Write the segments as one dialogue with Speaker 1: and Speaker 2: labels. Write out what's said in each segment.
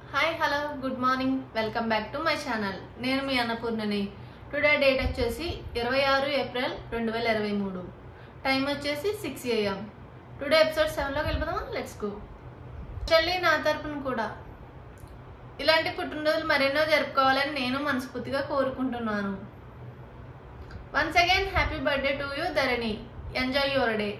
Speaker 1: hi hello good morning welcome back to my channel నేను మీ అన్నపూర్ణని today date వచ్చేసి ఇరవై ఆరు ఏప్రిల్ రెండు వేల ఇరవై మూడు టైం వచ్చేసి సిక్స్ ఏఎం టుడే ఎపిసోడ్ సెవెన్లోకి వెళ్ళిపోదామా లెట్స్ గో చెల్లి నా తరపున కూడా ఇలాంటి పుట్టినరోజులు మరెన్నో జరుపుకోవాలని నేను మనస్ఫూర్తిగా కోరుకుంటున్నాను once again happy birthday to you Dharani enjoy your day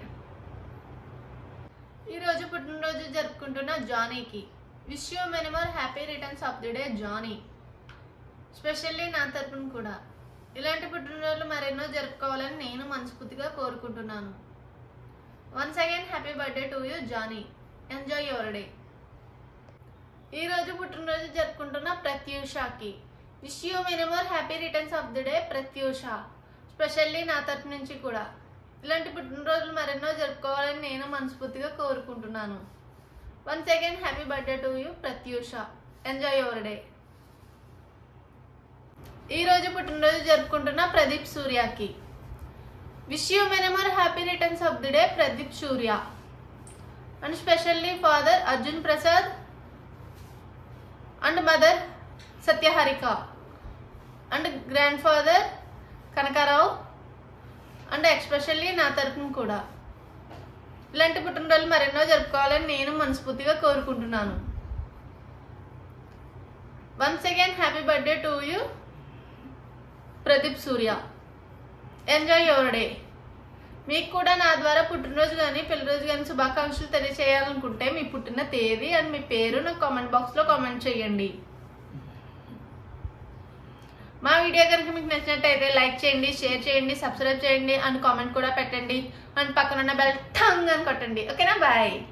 Speaker 1: ఈరోజు పుట్టినరోజు జరుపుకుంటున్న జానీకి wish you many more happy returns of the day Johnny specially నా తరపున కూడా ఇలాంటి పుట్టినరోజులు మరెన్నో జరుపుకోవాలని నేను మనస్ఫూర్తిగా కోరుకుంటున్నాను once again happy birthday to you Johnny enjoy your day ఈ రోజు పుట్టినరోజు జరుపుకుంటున్న ప్రత్యూషాకి wish you many more happy returns of the day Pratyusha specially నా తరపు నుంచి కూడా ఇలాంటి పుట్టినరోజులు మరెన్నో జరుపుకోవాలని నేను మనస్ఫూర్తిగా కోరుకుంటున్నాను once again happy birthday to you Pratyusha enjoy your day ఈ రోజు పుట్టినరోజు జరుపుకుంటున్న ప్రదీప్ సూర్యకి wish you many more happy returns of the day Pradeep Surya and specially father Arjun Prasad and mother Satyaharika and grandfather Kanakarao and especially నా తరపున కూడా ఇలాంటి పుట్టినరోజులు మరెన్నో జరుపుకోవాలని నేను మనస్ఫూర్తిగా కోరుకుంటున్నాను once again happy birthday to you Pradeep Surya enjoy your day మీకు కూడా నా ద్వారా పుట్టినరోజు కానీ పెళ్లిరోజు కానీ శుభాకాంక్షలు తెలియచేయాలనుకుంటే మీ పుట్టిన తేదీ అండ్ మీ పేరు నాకు కామెంట్ బాక్స్లో కామెంట్ చేయండి మా వీడియో కనుక మీకు నచ్చినట్టయితే లైక్ చేయండి షేర్ చేయండి సబ్స్క్రైబ్ చేయండి అండ్ కామెంట్ కూడా పెట్టండి అండ్ పక్కన ఉన్న బెల్ ఠంగ్ అని కొట్టండి ఓకేనా బాయ్